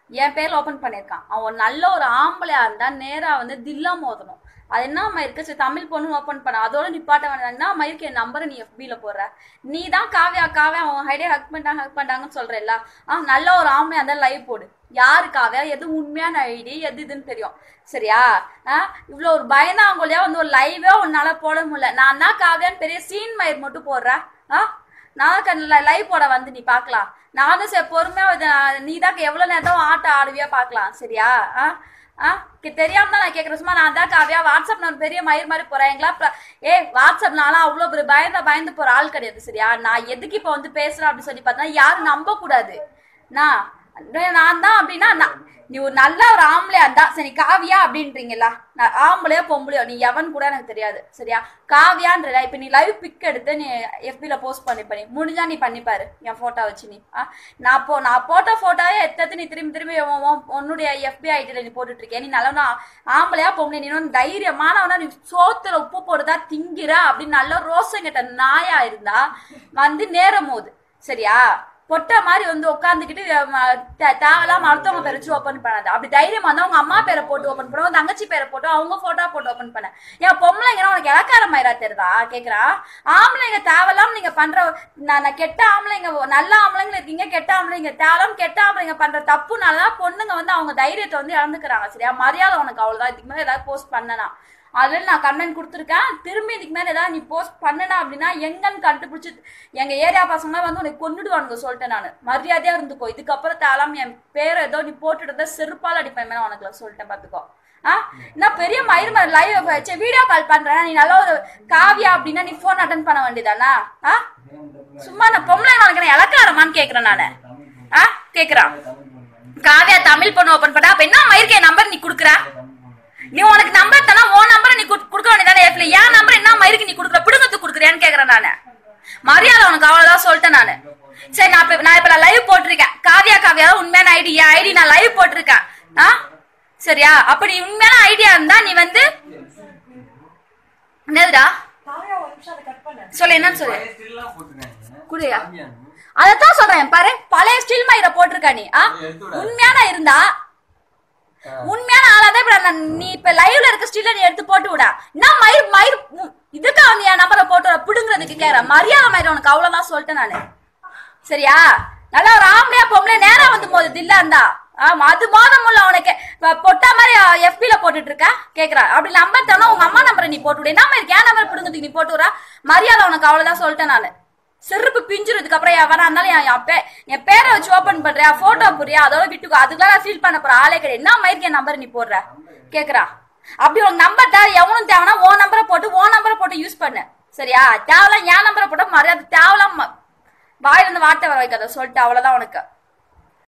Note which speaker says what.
Speaker 1: என் பேர்ல ஓபன் பண்ணியிருக்கான் அவன் ஒரு நல்ல ஒரு ஆம்பளையா இருந்தா நேரா வந்து தில்லா மோதணும் அது என்ன இருக்கு சரி தமிழ் பொண்ணு ஓபன் பண்ண அதோட நிப்பாட்ட வேண்டாம்னா மயிருக்கு என் நம்பரை நீ எஃபில போடுற நீ தான் காவியா காவியா அவன் ஹைடே ஹக் பண்ணிட்டாங்க ஹக் பண்ணிட்டாங்கன்னு சொல்றேல்ல ஆ நல்ல ஒரு ஆம்பளையா இருந்தா லைவ் போடு யாரு காவியா எது உண்மையான ஐடி எது இதுன்னு தெரியும் சரியா ஆ இவ்வளோ ஒரு பயந்தாங்கொழியா வந்து ஒரு லைவே உன்னால போட முடியல நான் தான் காவியான்னு பெரிய சீன் மயிர் மட்டும் போடுறேன் ஆ நான் லைவ் போட வந்து நீ பார்க்கலாம் நானும் சரி பொறுமையா நீ தான் எவ்வளோ நேரம் ஆட்டம் ஆடுவியா பார்க்கலாம் சரியா ஆ ஆ கே- தெரியாம தான் நான் கேட்குறேன் சும்மா நான் தான் காவியா வாட்ஸ்அப் நான் பெரிய மயிர் மாதிரி போறேன் எங்களா ஏ வாட்ஸ்அப்னாலாம் அவ்வளோ பெரிய பயந்த பயந்து போற ஆள் கிடையாது சரியா நான் எதுக்கு இப்போ வந்து பேசுறேன் அப்படின்னு சொல்லி பார்த்தா யாரும் நம்ப கூடாது நான் நான் தான் அப்படின்னா நான் நீ ஒரு நல்ல ஒரு ஆம்பளையா இருந்தா சரி காவியா அப்படின்றீங்களா நான் ஆம்பளையோ பொம்பளையோ நீ எவன் கூட எனக்கு தெரியாது சரியா காவியான்ற இப்ப நீ லைவ் பிக் எடுத்து நீ எஃபில போஸ்ட் பண்ணி பண்ணி முடிஞ்சா நீ பண்ணிப்பாரு என் போட்டோ வச்சு நீ ஆ, நான் போ நான் போட்ட போட்டோவே எத்தத்து நீ திரும்பி திரும்பி உன் உன் உன்னுடைய எஃபி ஐடியில நீ போட்டுட்டு இருக்கே நீ நல்லவனா ஆம்பளையா பொம்பளை நீ இன்னும் தைரியமானவனா நீ சோத்துல உப்பு போடுதா திங்கிற அப்படின்னு நல்ல ரோசங்கிட்ட நாயா இருந்தா வந்து நேரம் போது சரியா பொட்டை மாதிரி வந்து உட்காந்துக்கிட்டு தேவையில்லாம அடுத்தவங்க பேரை வச்சு ஓப்பன் பண்ணாது அப்படி தைரியமா இருந்தா உங்க அம்மா பேரை போட்டு ஓப்பன் பண்ண உங்க தங்கச்சி பேரை போட்டு அவங்க போட்டோ போட்டு ஓப்பன் பண்ண ஏன் பொம்பளைங்க உனக்கு இலக்கார மயிரா தெரியுதா கேக்குறா ஆம்பளைங்க தேவையில்லாம நீங்க பண்ற நான் நான் கெட்ட ஆம்பளைங்க நல்ல ஆம்பளைங்க இருக்கீங்க கெட்ட ஆம்பளைங்க தேவையில்லாம கெட்ட ஆம்பளைங்க பண்ற தப்புனாலதான் பொண்ணுங்க வந்து அவங்க தைரியத்தை வந்து இழந்துக்கிறாங்க சரியா மரியாதை உனக்கு அவ்வளவுதான் இதுக்கு மேல ஏதாவது போஸ்ட் பண்ணனா அதில் நான் கமெண்ட் கொடுத்துருக்கேன் திரும்பி இதுக்கு மேலே ஏதாவது நீ போஸ்ட் பண்ணனா அப்படின்னா எங்கன்னு கண்டுபிடிச்சி எங்க ஏரியா பசங்க வந்து உனக்கு கொண்டுடுவானுங்க சொல்லிட்டேன் நான் மரியாதையா இருந்துக்கோ இதுக்கப்புறம் தேலாம் என் பேரை ஏதோ நீ போட்டுட்டு செருப்பால் அடிப்பேன் மேலே உனக்கு சொல்லிட்டேன் பார்த்துக்கோ ஆ நான் பெரிய மயிர் மாதிரி லைவ் வச்சு வீடியோ கால் பண்றேன் நீ நல்ல ஒரு காவியா அப்படின்னா நீ ஃபோன் அட்டன் பண்ண வேண்டியதானா ஆ சும்மா நான் பொம்பளை நினைக்கிறேன் இலக்காரமான்னு கேட்குறேன் நான் ஆ கேட்குறான் காவியா தமிழ் பொண்ணு ஓப்பன் பண்ணா அப்ப என்ன மயிருக்கு நம்பர் நீ கொடுக்குற நீ உனக்கு நம்பர் தானா உன் நம்பரை நீ குடு- கொடுக்க வேண்டியதானே ஏப்ல என் நம்பர் என்ன மயிருக்கு நீ கொடுக்குற பிடுங்கத்துக்கு கொடுக்குறியான்னு கேக்குறேன் நானு மரியாதை உனக்கு அவ்வளவுதான் சொல்லிட்டேன் நானு சரி நான் இப்ப நான் இப்ப லைவ் போட்டிருக்கேன் காவியா காவியா தான் உண்மையான ஐடி என் ஐடி நான் லைவ் போட்டிருக்கேன் ஆ சரியா அப்ப நீ உண்மையான ஐடியா இருந்தா நீ வந்து என்னதுடா
Speaker 2: காவியா ஒரு நிமிஷம் அதை கட் பண்ணு
Speaker 1: சொல்லு என்னன்னு சொல்லு
Speaker 3: பழைய still எல்லாம் போட்டிருக்காங்க.
Speaker 1: குடியா?
Speaker 3: காவியான்னு.
Speaker 1: அதத்தான் சொல்றேன் பாரு பழைய ஸ்டில் மயிரை போட்டிருக்கா நீ ஆ
Speaker 3: எடுத்து விடாத.
Speaker 1: உண்மையான இருந்தா உண்மையான ஆளாதான் இப்ப நான் நீ இப்ப லைவ்ல இருக்க ஸ்டில்ல நீ எடுத்து போட்டு விடா நான் மயிர் மயிர் உம், இதுக்கு அவன் என் நம்பரை போட்டு விட, பிடுங்குறதுக்கு கேக்குறேன் மரியாதை மயிர் உனக்கு அவ்வளவுதான் சொல்லிட்டேன் நானு சரியா நல்லா ஒரு ஆம்பளையா பொம்பளை நேரா வந்து போது தில்லா இருந்தா ஆமா அது மோதம் உள்ள உனக்கு இப்ப பொட்டா மாதிரி எஃபில போட்டுட்டு இருக்க கேக்குறா அப்படி நம்பர் தானே உங்க அம்மா நம்பரை நீ போட்டு விடு என்ன மாதிரி என் நம்பர் பிடுங்கிறதுக்கு நீ போட்டு விடா மரியாதை உனக்கு அவ்வளவுதான் சொல்லிட்டேன் நானு செருப்பு பிஞ்சிருதுக்கு அப்புறம் எவனா இருந்தாலும் என் என் பே- என் பேரை வச்சு ஓபன் பண்றியா போட்டோ புரியா அதோட விட்டுக்கோ அதுக்கெல்லாம் நான் ஃபீல் பண்ண போற ஆளே கிடையாது என்ன மயிருக்கு என் நம்பர் நீ போடுற கேக்குறா அப்படி உனக்கு நம்பர் தேவை எவனும் தேவைன்னா உன் நம்பரை போட்டு உன் நம்பரை போட்டு யூஸ் பண்ணு சரியா தேவலாம் என் நம்பரை போட்டு மரியாதை தேவலாம் வாயிலிருந்து வார்த்தை வர வைக்காத சொல்லிட்டு அவ்வளவுதான் உனக்கு